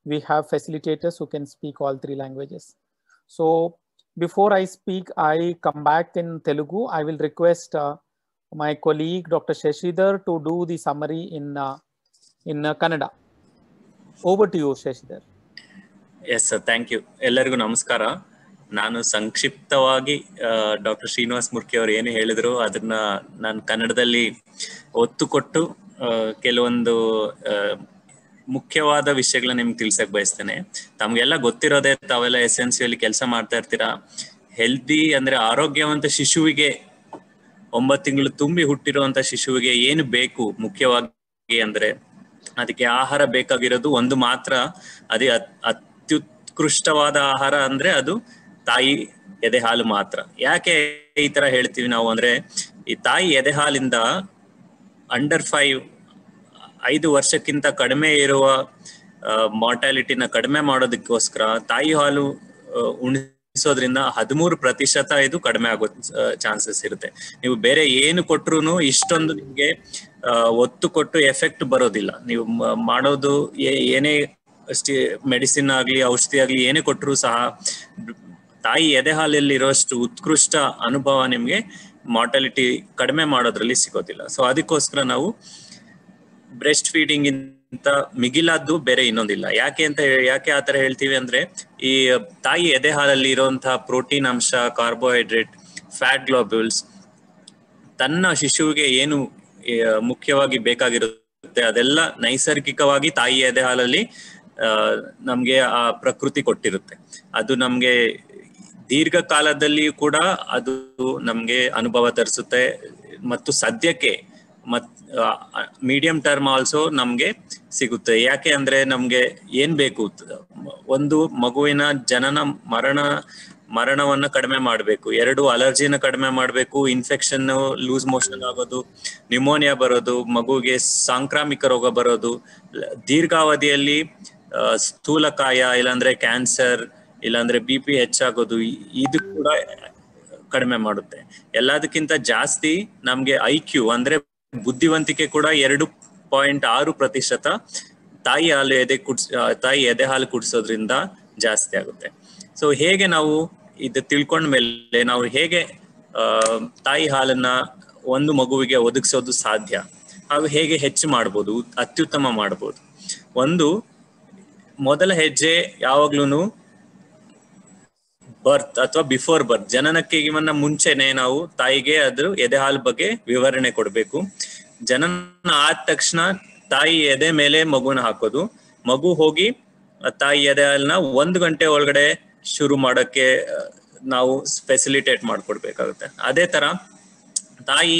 we have facilitators who can speak all three languages. So before I speak, I come back in Telugu. I will request uh, my colleague Dr. Shashidhar to do the summary in uh, in uh, Kannada. Over to you, Shashidhar. Yes sir thank you ಎಲ್ಲರಿಗೂ ನಮಸ್ಕಾರ ನಾನು ಸಂಕ್ಷಿಪ್ತವಾಗಿ doctor Srinivas ಮುರ್ಕಿ ಅವರು ಏನು ಹೇಳಿದ್ರು ಅದನ್ನ ನಾನು ಕನ್ನಡದಲ್ಲಿ ಒತ್ತು ಕೊಟ್ಟು ಆ, ಕೆಲವೊಂದು ಆ, ಮುಖ್ಯವಾದ ವಿಷಯಗಳನ್ನ ನಿಮ್ಗೆ ತಿಳ್ಸಕ್ ಬಯಸ್ತೇನೆ ತಮ್ಗೆಲ್ಲ ಗೊತ್ತಿರೋದೇ ತಾವೆಲ್ಲ ಎಸ್ ಎನ್ ಸಿಯಲ್ಲಿ ಕೆಲಸ ಮಾಡ್ತಾ ಇರ್ತೀರಾ ಹೆಲ್ದಿ ಅಂದ್ರೆ ಆರೋಗ್ಯವಂತ ಶಿಶುವಿಗೆ ಒಂಬತ್ತು ತಿಂಗಳು ತುಂಬಿ ಹುಟ್ಟಿರುವಂತ ಶಿಶುವಿಗೆ ಏನು ಬೇಕು ಮುಖ್ಯವಾಗಿ ಅಂದ್ರೆ ಅದಕ್ಕೆ ಆಹಾರ ಬೇಕಾಗಿರೋದು ಒಂದು ಮಾತ್ರ ಅದೇ ಅತ್- ಅತ್ಯುತ್ಕೃಷ್ಟವಾದ ಆಹಾರ ಅಂದ್ರೆ ಅದು ತಾಯಿ ಎದೆ ಹಾಲು ಮಾತ್ರ ಯಾಕೆ ಈ ತರ ಹೇಳ್ತೀವಿ ನಾವು ಅಂದ್ರೆ ಈ ತಾಯಿ ಎದೆ ಹಾಲಿಂದ ಅಂಡರ್ ಫೈವ್ ಐದು ವರ್ಷಕ್ಕಿಂತ ಕಡಿಮೆ ಇರುವ ಮಾರ್ಟಾಲಿಟಿನ ಕಡಿಮೆ ಮಾಡೋದಕ್ಕೋಸ್ಕರ ತಾಯಿ ಹಾಲು ಆ, ಉಣಿಸೋದ್ರಿಂದ ಹದಿಮೂರು ಪ್ರತಿಶತ ಇದು ಕಡಿಮೆ ಆಗೋ ಚಾನ್ಸಸ್ ಇರುತ್ತೆ ನೀವು ಬೇರೆ ಏನು ಕೊಟ್ರು ಇಷ್ಟೊಂದು ನಿಮ್ಗೆ ಆ, ಒತ್ತು ಕೊಟ್ಟು ಎಫೆಕ್ಟ್ ಬರೋದಿಲ್ಲ ನೀವು ಮ- ಮಾಡೋದು ಏ- ಏನೇ ಮೆಡಿಸಿನ್ ಆಗ್ಲಿ ಔಷಧಿ ಆಗ್ಲಿ ಏನೇ ಕೊಟ್ಟರು ಸಹ ತಾಯಿ ಎದೆ ಹಾಲಲ್ಲಿ ಇರೋಷ್ಟು ಉತ್ಕೃಷ್ಟ ಅನುಭವ ನಿಮ್ಗೆ ಮಾರ್ಟಾಲಿಟಿ ಕಡಿಮೆ ಮಾಡೋದ್ರಲ್ಲಿ ಸಿಗೋದಿಲ್ಲ ಸೊ ಅದಕ್ಕೋಸ್ಕರ ನಾವು ಬ್ರೆಸ್ಟ್ ಫೀಡಿಂಗ್ ಇಂತ ಮಿಗಿಲಾದ್ದು ಬೇರೆ ಇನ್ನೊಂದಿಲ್ಲ ಯಾಕೆ ಅಂತ ಹೇಳಿ ಯಾಕೆ ಆತರ ಹೇಳ್ತೀವಿ ಅಂದ್ರೆ ಈ ತಾಯಿ ಎದೆ ಹಾಲಲ್ಲಿ ಇರುವಂತಹ ಪ್ರೋಟೀನ್ ಅಂಶ ಕಾರ್ಬೋಹೈಡ್ರೇಟ್ ಫ್ಯಾಟ್ ಗ್ಲೋಬ್ಯೂಲ್ಸ್ ತನ್ನ ಶಿಶುವಿಗೆ ಏನು ಆ, ಮುಖ್ಯವಾಗಿ ಬೇಕಾಗಿರುತ್ತೆ ಅದೆಲ್ಲ ನೈಸರ್ಗಿಕವಾಗಿ ತಾಯಿ ಎದೆ ಹಾಲಲ್ಲಿ ಆ, ನಮ್ಗೆ ಆ ಪ್ರಕೃತಿ ಕೊಟ್ಟಿರುತ್ತೆ ಅದು ನಮ್ಗೆ ದೀರ್ಘಕಾಲದಲ್ಲಿ ಕೂಡ ಅದು ನಮ್ಗೆ ಅನುಭವ ತರಿಸುತ್ತೆ ಮತ್ತು ಸದ್ಯಕ್ಕೆ ಮತ್ ಮೀಡಿಯಂ ಟರ್ಮ್ ಆಲ್ಸೋ ನಮ್ಗೆ ಸಿಗುತ್ತೆ ಯಾಕೆ ಅಂದ್ರೆ ನಮ್ಗೆ ಏನ್ ಬೇಕು ಒಂದು ಮಗುವಿನ ಜನನ ಮರಣ ಮರಣವನ್ನ ಕಡಿಮೆ ಮಾಡಬೇಕು ಎರಡು ಅಲರ್ಜಿನ ಕಡಿಮೆ ಮಾಡಬೇಕು ಇನ್ಫೆಕ್ಷನ್ ಲೂಸ್ ಮೋಷನ್ ಆಗೋದು ನ್ಯೂಮೋನಿಯಾ ಬರೋದು ಮಗುವಿಗೆ ಸಾಂಕ್ರಾಮಿಕ ರೋಗ ಬರೋದು ಲ- ದೀರ್ಘಾವಧಿಯಲ್ಲಿ ಆ, ಸ್ಥೂಲಕಾಯ ಇಲ್ಲಾಂದ್ರೆ ಕ್ಯಾನ್ಸರ್ ಇಲ್ಲಾಂದ್ರೆ ಬಿ ಪಿ ಹೆಚ್ಚಾಗೋದು ಇ- ಇದು ಕೂಡ ಕಡಿಮೆ ಮಾಡುತ್ತೆ ಎಲ್ಲದಕ್ಕಿಂತ ಜಾಸ್ತಿ ನಮ್ಗೆ ಐ ಕ್ಯೂ ಅಂದ್ರೆ ಬುದ್ಧಿವಂತಿಕೆ ಕೂಡ ಎರಡು ಪಾಯಿಂಟ್ ಆರು ಪ್ರತಿಶತ ತಾಯಿ ಹಾಲು ಎದೆ ಕುಡ್ಸ್ ಆ, ತಾಯಿ ಎದೆ ಹಾಲು ಕುಡಿಸೋದ್ರಿಂದ ಜಾಸ್ತಿ ಆಗುತ್ತೆ ಸೊ ಹೇಗೆ ನಾವು ಇದು ತಿಳ್ಕೊಂಡ ಮೇಲೆ ನಾವು ಹೇಗೆ ಆ, ತಾಯಿ ಹಾಲನ್ನ ಒಂದು ಮಗುವಿಗೆ ಒದಗಿಸೋದು ಸಾಧ್ಯ ಹಾಗೂ ಹೇಗೆ ಹೆಚ್ಚು ಮಾಡ್ಬೋದು ಅತ್ಯುತ್ತಮ ಮಾಡ್ಬೋದು ಒಂದು ಮೊದಲ ಹೆಜ್ಜೆ ಯಾವಾಗ್ಲೂ ಬರ್ತ್ ಅಥವಾ ಬಿಫೋರ್ ಬರ್ತ್ ಜನನಕ್ಕೆ ಇವನ್ನ ಮುಂಚೆನೆ ನಾವು ತಾಯಿಗೆ ಅದ್ರ ಎದೆ ಹಾಲು ಬಗ್ಗೆ ವಿವರಣೆ ಕೊಡ್ಬೇಕು ಜನನ ಆದ ತಕ್ಷಣ ತಾಯಿ ಎದೆ ಮೇಲೆ ಮಗುನ ಹಾಕೋದು ಮಗು ಹೋಗಿ ಆ ತಾಯಿ ಎದೆ ಹಾಲನ್ನ ಒಂದು ಗಂಟೆ ಒಳಗಡೆ ಶುರು ಮಾಡಕ್ಕೆ ಆ, ನಾವು ಫೆಸಿಲಿಟೇಟ್ ಮಾಡ್ಕೊಡ್ಬೇಕಾಗುತ್ತೆ ಅದೇ ತರ ತಾಯಿ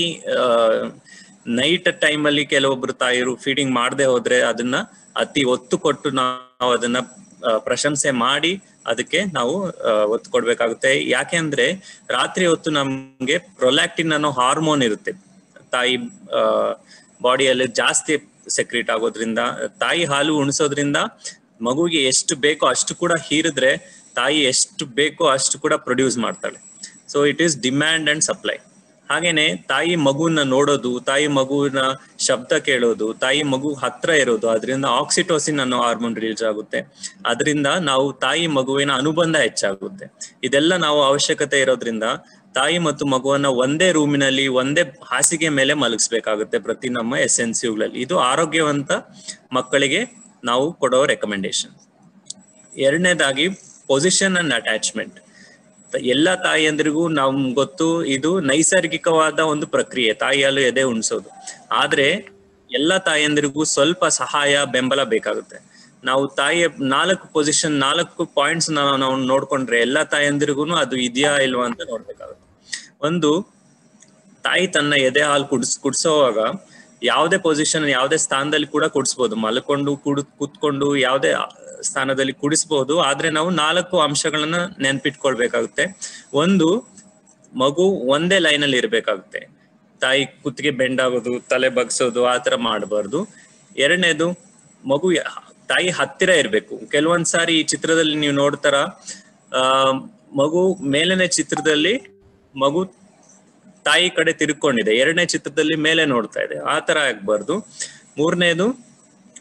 ನೈಟ್ ಟೈಮಲ್ಲಿ ಕೆಲವೊಬ್ರು ತಾಯಿರು ಫೀಡಿಂಗ್ ಮಾಡದೆ ಹೋದ್ರೆ ಅದನ್ನ ಅತಿ ಒತ್ತು ಕೊಟ್ಟು ನಾವು ಅದನ್ನ ಆ, ಪ್ರಶಂಸೆ ಮಾಡಿ ಅದಕ್ಕೆ ನಾವು ಆ, ಒತ್ತು ಕೊಡ್ಬೇಕಾಗುತ್ತೆ ಯಾಕೆ ಅಂದ್ರೆ ರಾತ್ರಿ ಹೊತ್ತು ನಮ್ಗೆ ಪ್ರೊಲ್ಯಾಕ್ಟಿನ್ ಅನ್ನೋ ಹಾರ್ಮೋನ್ ಇರುತ್ತೆ ತಾಯಿ ಬಾಡಿಯಲ್ಲಿ ಜಾಸ್ತಿ ಸೆಕ್ರೀಟ್ ಆಗೋದ್ರಿಂದ ತಾಯಿ ಹಾಲು ಉಣಿಸೋದ್ರಿಂದ ಮಗುವಿಗೆ ಎಷ್ಟು ಬೇಕೋ ಅಷ್ಟು ಕೂಡ ಹೀರಿದ್ರೆ ತಾಯಿ ಎಷ್ಟು ಬೇಕೋ ಅಷ್ಟು ಕೂಡ ಪ್ರೊಡ್ಯೂಸ್ ಮಾಡ್ತಾಳೆ so it is demand and supply ಹಾಗೇನೆ ತಾಯಿ ಮಗುವನ್ನ ನೋಡೋದು ತಾಯಿ ಮಗುವಿನ ಶಬ್ದ ಕೇಳೋದು ತಾಯಿ ಮಗು ಹತ್ರ ಇರೋದು ಅದರಿಂದ ಆಕ್ಸಿಟೋಸಿನ್ ಅನ್ನೋ ಹಾರ್ಮೋನ್ ರಿಲೀಸ್ ಆಗುತ್ತೆ ಅದರಿಂದ ನಾವು ತಾಯಿ ಮಗುವಿನ ಅನುಬಂಧ ಹೆಚ್ಚಾಗುತ್ತೆ ಇದೆಲ್ಲ ನಾವು ಅವಶ್ಯಕತೆ ಇರೋದ್ರಿಂದ ತಾಯಿ ಮತ್ತು ಮಗುವನ್ನ ಒಂದೇ ರೂಮಿನಲ್ಲಿ ಒಂದೇ ಹಾಸಿಗೆ ಮೇಲೆ ಮಲಗಿಸ್ಬೇಕಾಗುತ್ತೆ ಪ್ರತಿ ನಮ್ಮ ಎಸ್ ಎನ್ ಸಿಗಳಲ್ಲಿ ಇದು ಆರೋಗ್ಯವಂತ ಮಕ್ಕಳಿಗೆ ನಾವು ಕೊಡೋ ರೆಕಮೆಂಡೇಶನ್ ಎರಡನೇದಾಗಿ ಪೊಸಿಷನ್ ಅಂಡ್ ಅಟ್ಯಾಚ್ಮೆಂಟ್ ಎಲ್ಲ ತಾಯಿಯಂದ್ರಿಗೂ ನಮ್ಗೆ ಗೊತ್ತು ಇದು ನೈಸರ್ಗಿಕವಾದ ಒಂದು ಪ್ರಕ್ರಿಯೆ ತಾಯಿ ಹಾಲು ಎದೆ ಉಣಿಸೋದು ಆದ್ರೆ ಎಲ್ಲ ತಾಯಂದಿರಿಗೂ ಸ್ವಲ್ಪ ಸಹಾಯ ಬೆಂಬಲ ಬೇಕಾಗುತ್ತೆ ನಾವು ತಾಯಿಯ ನಾಲ್ಕು ಪೊಸಿಷನ್ ನಾಲ್ಕು ಪಾಯಿಂಟ್ಸ್ ನಾವು ನೋಡ್ಕೊಂಡ್ರೆ ಎಲ್ಲ ತಾಯಂದಿರಿಗೂ ಅದು ಇದೆಯಾ ಇಲ್ವಾ ಅಂತ ನೋಡ್ಬೇಕಾಗುತ್ತೆ ಒಂದು ತಾಯಿ ತನ್ನ ಎದೆ ಹಾಲು ಕುಡಿಸ್ ಕುಡಿಸೋವಾಗ ಯಾವುದೇ ಪೊಸಿಷನ್ ಯಾವುದೇ ಸ್ಥಾನದಲ್ಲಿ ಕೂಡ ಕುಡಿಸ್ಬೋದು ಮಲ್ಕೊಂಡು ಕುಡ್ ಕುತ್ಕೊಂಡು ಯಾವುದೇ ಸ್ಥಾನದಲ್ಲಿ ಕುಡಿಸ್ಬೋದು ಆದ್ರೆ ನಾವು ನಾಲ್ಕು ಅಂಶಗಳನ್ನ ನೆನ್ಪಿಟ್ಕೊಳ್ಬೇಕಾಗುತ್ತೆ ಒಂದು ಮಗು ಒಂದೇ ಲೈನ್ ಅಲ್ಲಿ ಇರ್ಬೇಕಾಗುತ್ತೆ ತಾಯಿ ಕುತ್ತಿಗೆ ಬೆಂಡ್ ಆಗೋದು ತಲೆ ಬಗ್ಸೋದು ಆ ತರ ಮಾಡಬಾರ್ದು ಎರಡನೇದು ಮಗು ಯ- ತಾಯಿ ಹತ್ತಿರ ಇರ್ಬೇಕು ಕೆಲವೊಂದ್ ಸಾರಿ ಈ ಚಿತ್ರದಲ್ಲಿ ನೀವು ನೋಡ್ತಾರ ಆ ಮಗು ಮೇಲನೇ ಚಿತ್ರದಲ್ಲಿ ಮಗು ತಾಯಿ ಕಡೆ ತಿರ್ಕೊಂಡಿದೆ ಎರಡನೇ ಚಿತ್ರದಲ್ಲಿ ಮೇಲೆ ನೋಡ್ತಾ ಇದೆ ಆ ತರ ಆಗ್ಬಾರ್ದು ಮೂರನೇದು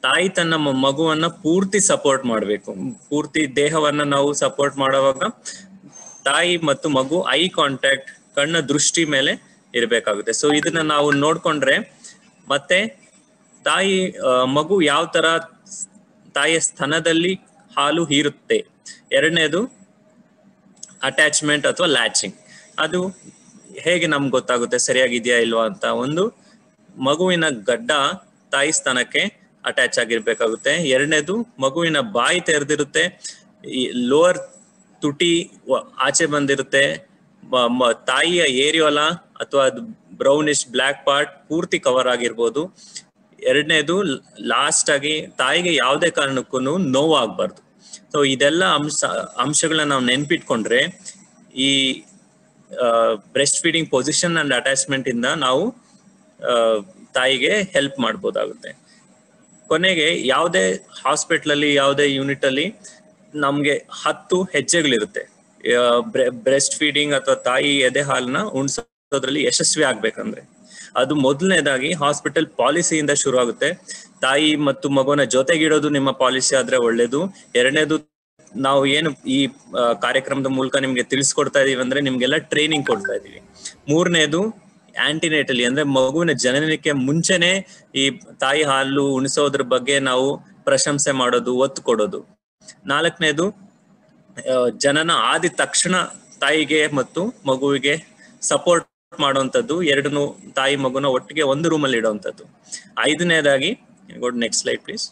ತಾಯಿ ತನ್ನ ಮ- ಮಗುವನ್ನ ಪೂರ್ತಿ ಸಪೋರ್ಟ್ ಮಾಡಬೇಕು ಪೂರ್ತಿ ದೇಹವನ್ನ ನಾವು ಸಪೋರ್ಟ್ ಮಾಡುವಾಗ ತಾಯಿ ಮತ್ತು ಮಗು ಐ ಕಾಂಟ್ಯಾಕ್ಟ್ ಕಣ್ಣ ದೃಷ್ಟಿ ಮೇಲೆ ಇರಬೇಕಾಗುತ್ತೆ ಸೊ ಇದನ್ನ ನಾವು ನೋಡ್ಕೊಂಡ್ರೆ ಮತ್ತೆ ತಾಯಿ ಆ, ಮಗು ಯಾವ ತರ ತಾಯಿಯ ಸ್ತನದಲ್ಲಿ ಹಾಲು ಹೀರುತ್ತೆ ಎರಡನೇದು ಅಟ್ಯಾಚ್ಮೆಂಟ್ ಅಥವಾ ಲ್ಯಾಚಿಂಗ್ ಅದು ಹೇಗೆ ನಮ್ಗೆ ಗೊತ್ತಾಗುತ್ತೆ ಸರಿಯಾಗಿದೆಯಾ ಇಲ್ವಾ ಅಂತ ಒಂದು ಮಗುವಿನ ಗಡ್ಡ ತಾಯಿ ಸ್ತನಕ್ಕೆ ಅಟ್ಯಾಚ್ ಆಗಿರ್ಬೇಕಾಗುತ್ತೆ ಎರಡನೇದು ಮಗುವಿನ ಬಾಯಿ ತೆರೆದಿರುತ್ತೆ ಈ ಲೋವರ್ ತುಟಿ ವ- ಆಚೆ ಬಂದಿರುತ್ತೆ ಮ- ಮ- ತಾಯಿಯ ಏರಿಯೋಲ ಅಥವಾ ಅದು ಬ್ರೌನಿಶ್ ಬ್ಲ್ಯಾಕ್ ಪಾರ್ಟ್ ಪೂರ್ತಿ ಕವರ್ ಆಗಿರ್ಬೋದು ಎರಡನೇದು ಲಾಸ್ಟ್ ಆಗಿ ತಾಯಿಗೆ ಯಾವುದೇ ಕಾರಣಕ್ಕೂ ನೋವಾಗಬಾರ್ದು ಸೊ ಇದೆಲ್ಲ ಅಂಶ ಅಂಶಗಳನ್ನ ನಾವು ನೆನ್ಪಿಟ್ಕೊಂಡ್ರೆ ಈ breast feeding position and attachment ಇಂದ ನಾವು ಆ, ತಾಯಿಗೆ ಹೆಲ್ಪ್ ಮಾಡ್ಬೋದಾಗುತ್ತೆ ಕೊನೆಗೆ ಯಾವುದೇ ಹಾಸ್ಪಿಟಲ್ ಅಲ್ಲಿ ಯಾವುದೇ ಯೂನಿಟ್ ಅಲ್ಲಿ ನಮ್ಗೆ ಹತ್ತು ಹೆಜ್ಜೆಗಳಿರುತ್ತೆ ಬ್ರೆಸ್ಟ್ ಫೀಡಿಂಗ್ ಅಥವಾ ತಾಯಿ ಎದೆ ಹಾಲನ್ನ ಉಣ್ಸೋದ್ರಲ್ಲಿ ಯಶಸ್ವಿ ಆಗ್ಬೇಕಂದ್ರೆ ಅದು ಮೊದಲನೇದಾಗಿ ಹಾಸ್ಪಿಟಲ್ ಪಾಲಿಸಿಯಿಂದ ಶುರು ಆಗುತ್ತೆ ತಾಯಿ ಮತ್ತು ಮಗುವನ್ನ ಜೊತೆಗಿಡೋದು ನಿಮ್ಮ ಪಾಲಿಸಿ ಆದ್ರೆ ಒಳ್ಳೇದು ಎರಡನೇದು ನಾವು ಏನು ಈ ಆ, ಕಾರ್ಯಕ್ರಮದ ಮೂಲಕ ನಿಮ್ಗೆ ತಿಳಿಸ್ಕೊಡ್ತಾ ಇದೀವಿ ಅಂದ್ರೆ ನಿಮ್ಗೆಲ್ಲ ಟ್ರೈನಿಂಗ್ ಕೊಡ್ತಾ ಇದೀವಿ ಮೂರನೇದು ಆಂಟಿನೇಟಲಿ ಅಂದ್ರೆ ಮಗುವಿನ ಜನನಕ್ಕೆ ಮುಂಚೆನೆ ಈ ತಾಯಿ ಹಾಲು ಉಣಿಸೋದ್ರ ಬಗ್ಗೆ ನಾವು ಪ್ರಶಂಸೆ ಮಾಡೋದು ಒತ್ತು ಕೊಡೋದು ನಾಲ್ಕನೇದು ಆ, ಜನನ ಆದ ತಕ್ಷಣ ತಾಯಿಗೆ ಮತ್ತು ಮಗುವಿಗೆ ಸಪೋರ್ಟ್ ಮಾಡುವಂಥದ್ದು ಎರಡನ್ನು ತಾಯಿ ಮಗುನ ಒಟ್ಟಿಗೆ ಒಂದು ರೂಮಲ್ಲಿ ಇಡುವಂಥದ್ದು ಐದನೇದಾಗಿ ಗುಡ್ ನೆಕ್ಸ್ಟ್ ಸ್ಲೈಡ್ ಪ್ಲೀಸ್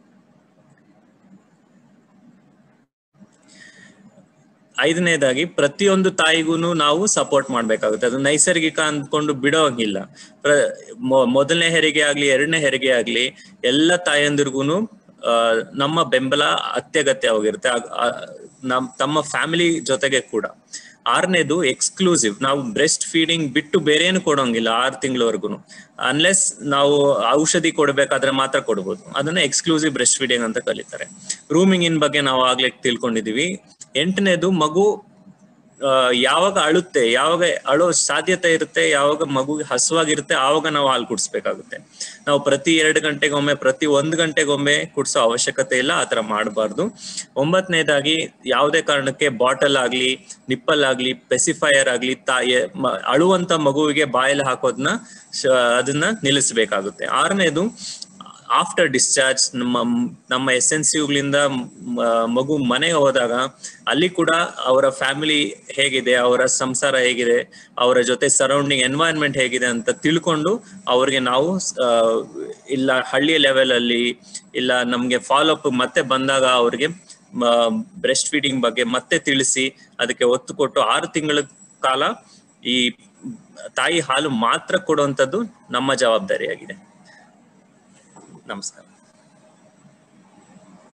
ಐದನೇದಾಗಿ ಪ್ರತಿಯೊಂದು ತಾಯಿಗೂನು ನಾವು ಸಪೋರ್ಟ್ ಮಾಡ್ಬೇಕಾಗುತ್ತೆ ಅದು ನೈಸರ್ಗಿಕ ಅಂದ್ಕೊಂಡು ಬಿಡೋ ಹಂಗಿಲ್ಲ ಪ್ರ- ಮೊ- ಮೊದಲನೇ ಹೆರಿಗೆ ಆಗ್ಲಿ ಎರಡನೇ ಹೆರಿಗೆ ಆಗ್ಲಿ ಎಲ್ಲ ತಾಯಂದಿರ್ಗೂನು ಆ, ನಮ್ಮ ಬೆಂಬಲ ಅತ್ಯಗತ್ಯವಾಗಿರುತ್ತೆ ಆಗ್- ಆ, ನಮ್ ತಮ್ಮ ಫ್ಯಾಮಿಲಿ ಜೊತೆಗೆ ಕೂಡ ಆರನೇದು ಎಕ್ಸ್ಕ್ಲೂಸಿವ್ ನಾವು ಬ್ರೆಸ್ಟ್ ಫೀಡಿಂಗ್ ಬಿಟ್ಟು ಬೇರೇನು ಕೊಡೋಂಗಿಲ್ಲ ಆರು ತಿಂಗಳವರೆಗೂ ಅನ್ಲೆಸ್ ನಾವು ಔಷಧಿ ಕೊಡಬೇಕಾದ್ರೆ ಮಾತ್ರ ಕೊಡ್ಬೋದು ಅದನ್ನ ಎಕ್ಸ್ಕ್ಲೂಸಿವ್ ಬ್ರೆಸ್ಟ್ ಫೀಡಿಂಗ್ ಅಂತ ಕರೀತಾರೆ ರೂಮಿಂಗ್ ಇನ್ ಬಗ್ಗೆ ನಾವು ಆಗ್ಲೇ ತಿಳ್ಕೊಂಡಿದೀವಿ ಎಂಟನೇದು ಮಗು ಆ, ಯಾವಾಗ ಅಳುತ್ತೆ ಯಾವಾಗ ಅಳೋ ಸಾಧ್ಯತೆ ಇರುತ್ತೆ ಯಾವಾಗ ಮಗುಗೆ ಹಸುವಾಗಿರುತ್ತೆ ಆವಾಗ ನಾವು ಹಾಲು ಕುಡಿಸ್ಬೇಕಾಗುತ್ತೆ ನಾವು ಪ್ರತಿ ಎರಡು ಗಂಟೆಗೊಮ್ಮೆ ಪ್ರತಿ ಒಂದು ಗಂಟೆಗೊಮ್ಮೆ ಕುಡಿಸೋ ಅವಶ್ಯಕತೆ ಇಲ್ಲ ಆತರ ಮಾಡಬಾರ್ದು ಒಂಬತ್ತನೇದಾಗಿ ಯಾವುದೇ ಕಾರಣಕ್ಕೆ ಬಾಟಲ್ ಆಗ್ಲಿ ನಿಪ್ಪಲ್ ಆಗ್ಲಿ ಪೆಸಿಫೈಯರ್ ಆಗ್ಲಿ ತಾಯಿ ಮ- ಅಳುವಂತ ಮಗುವಿಗೆ ಬಾಯಲ್ಲಿ ಹಾಕೋದನ್ನ ಶ- ಅದನ್ನ ನಿಲ್ಲಿಸಬೇಕಾಗುತ್ತೆ ಆರನೇದು ಆಫ್ಟರ್ ಡಿಸ್ಚಾರ್ಜ್ ನಮ್ಮ ನಮ್ಮ ಎಸ್ ಎನ್ ಸಿಗಳಿಂದ ಮಗು ಮನೆಗೆ ಹೋದಾಗ ಅಲ್ಲಿ ಕೂಡ ಅವರ ಫ್ಯಾಮಿಲಿ ಹೇಗಿದೆ ಅವರ ಸಂಸಾರ ಹೇಗಿದೆ ಅವರ ಜೊತೆ ಸರೌಂಡಿಂಗ್ ಎನ್ವೈರನ್ಮೆಂಟ್ ಹೇಗಿದೆ ಅಂತ ತಿಳ್ಕೊಂಡು ಅವ್ರಿಗೆ ನಾವು ಆ, ಇಲ್ಲ ಹಳ್ಳಿಯ ಲೆವೆಲ್ ಅಲ್ಲಿ ಇಲ್ಲ ನಮ್ಗೆ ಫಾಲೋ ಅಪ್ ಮತ್ತೆ ಬಂದಾಗ ಅವ್ರಿಗೆ ಬ್ರೆಸ್ಟ್ ಫೀಡಿಂಗ್ ಬಗ್ಗೆ ಮತ್ತೆ ತಿಳಿಸಿ ಅದಕ್ಕೆ ಒತ್ತು ಕೊಟ್ಟು ಆರು ತಿಂಗಳ ಕಾಲ ಈ ತಾಯಿ ಹಾಲು ಮಾತ್ರ ಕೊಡುವಂಥದ್ದು ನಮ್ಮ ಜವಾಬ್ದಾರಿಯಾಗಿದೆ ನಮಸ್ಕಾರ